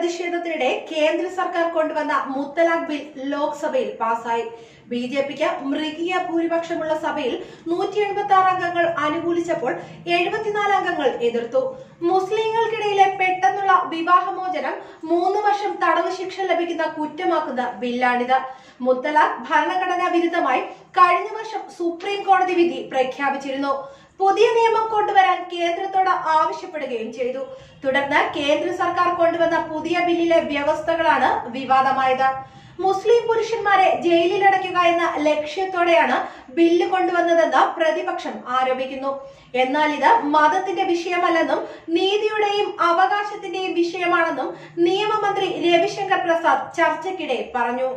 പ്രതിഷേധത്തിനിടെ കേന്ദ്ര സർക്കാർ കൊണ്ടുവന്ന മുത്തലാഖ് ബിൽ ലോക്സഭയിൽ പാസായി ബി ജെ പിക്ക് മൃഗീയ ഭൂരിപക്ഷമുള്ള സഭയിൽ നൂറ്റി എൺപത്തി ആറ് അംഗങ്ങൾ അനുകൂലിച്ചപ്പോൾ എഴുപത്തിനാല് അംഗങ്ങൾ എതിർത്തു മുസ്ലിങ്ങൾക്കിടയിലെ പെട്ടെന്നുള്ള വിവാഹമോചനം മൂന്ന് വർഷം തടവ് ശിക്ഷ ലഭിക്കുന്ന കുറ്റമാക്കുന്ന ബില്ലാണിത് മുത്തലാഖ് ഭരണഘടനാ വിരുദ്ധമായി കഴിഞ്ഞ വർഷം സുപ്രീം കോടതി വിധി പ്രഖ്യാപിച്ചിരുന്നു പുതിയ നിയമം കൊണ്ടുവരാൻ കേന്ദ്രത്തോട് ആവശ്യപ്പെടുകയും ചെയ്തു തുടർന്ന് കേന്ദ്ര സർക്കാർ കൊണ്ടുവന്ന പുതിയ ബില്ലിലെ വ്യവസ്ഥകളാണ് വിവാദമായത് മുസ്ലിം പുരുഷന്മാരെ ജയിലിലടയ്ക്കുക എന്ന ലക്ഷ്യത്തോടെയാണ് ബില്ല് കൊണ്ടുവന്നതെന്ന് പ്രതിപക്ഷം ആരോപിക്കുന്നു എന്നാൽ ഇത് മതത്തിന്റെ വിഷയമല്ലെന്നും നീതിയുടെയും അവകാശത്തിന്റെയും വിഷയമാണെന്നും നിയമമന്ത്രി രവിശങ്കർ പ്രസാദ് ചർച്ചയ്ക്കിടെ പറഞ്ഞു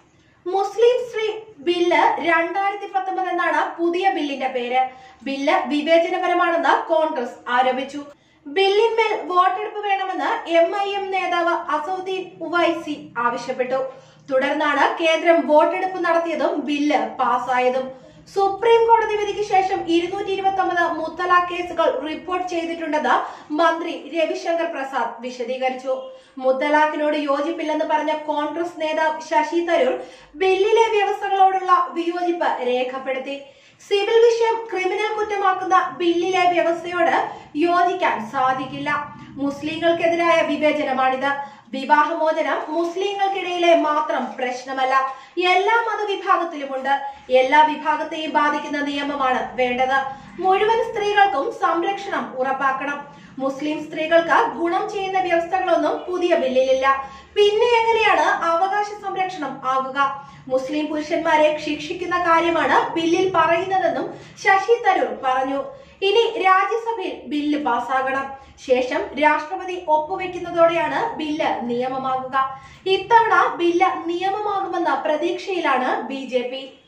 മുസ്ലിം സ്ത്രീ ബില്ല് രണ്ടായിരത്തി പത്തൊമ്പത് എന്നാണ് പുതിയ ബില്ലിന്റെ പേര് ബില്ല് വിവേചനപരമാണെന്ന് കോൺഗ്രസ് ആരോപിച്ചു ബില്ലിന്മേൽ വോട്ടെടുപ്പ് വേണമെന്ന് എം ഐ എം നേതാവ് അസൗദ്ദീൻ ഉവൈസി ആവശ്യപ്പെട്ടു തുടർന്നാണ് കേന്ദ്രം വോട്ടെടുപ്പ് നടത്തിയതും ബില്ല് പാസ്സായതും സുപ്രീം കോടതി വിധിക്ക് ശേഷം ഇരുന്നൂറ്റി ഇരുപത്തി ഒമ്പത് മുത്തലാഖ് കേസുകൾ റിപ്പോർട്ട് ചെയ്തിട്ടുണ്ടെന്ന് മന്ത്രി രവിശങ്കർ പ്രസാദ് വിശദീകരിച്ചു മുത്തലാഖിനോട് യോജിപ്പില്ലെന്ന് പറഞ്ഞ കോൺഗ്രസ് നേതാവ് ശശി തരൂർ ബില്ലിലെ വ്യവസ്ഥകളോടുള്ള വിയോജിപ്പ് രേഖപ്പെടുത്തി സിവിൽ വിഷയം ക്രിമിനൽ കുറ്റമാക്കുന്ന ബില്ലിലെ വ്യവസ്ഥയോട് യോജിക്കാൻ സാധിക്കില്ല മുസ്ലിങ്ങൾക്കെതിരായ വിവേചനമാണിത് വിവാഹമോചനം മുസ്ലിങ്ങൾക്കിടയിലെ മാത്രം പ്രശ്നമല്ല എല്ലാ മതവിഭാഗത്തിലുമുണ്ട് എല്ലാ വിഭാഗത്തെയും ബാധിക്കുന്ന നിയമമാണ് വേണ്ടത് മുഴുവൻ സ്ത്രീകൾക്കും സംരക്ഷണം ഉറപ്പാക്കണം മുസ്ലിം സ്ത്രീകൾക്ക് ഗുണം ചെയ്യുന്ന വ്യവസ്ഥകളൊന്നും പുതിയ ബില്ലിലില്ല പിന്നെ എങ്ങനെയാണ് അവകാശ സംരക്ഷണം ആകുക മുസ്ലിം പുരുഷന്മാരെ ശിക്ഷിക്കുന്ന കാര്യമാണ് ബില്ലിൽ പറയുന്നതെന്നും ശശി തരൂർ പറഞ്ഞു ഇനി രാജ്യസഭയിൽ ബില്ല് പാസ്സാകണം ശേഷം രാഷ്ട്രപതി ഒപ്പുവെക്കുന്നതോടെയാണ് ബില്ല് നിയമമാകുക ഇത്തവണ ബില്ല് നിയമമാകുമെന്ന പ്രതീക്ഷയിലാണ് ബി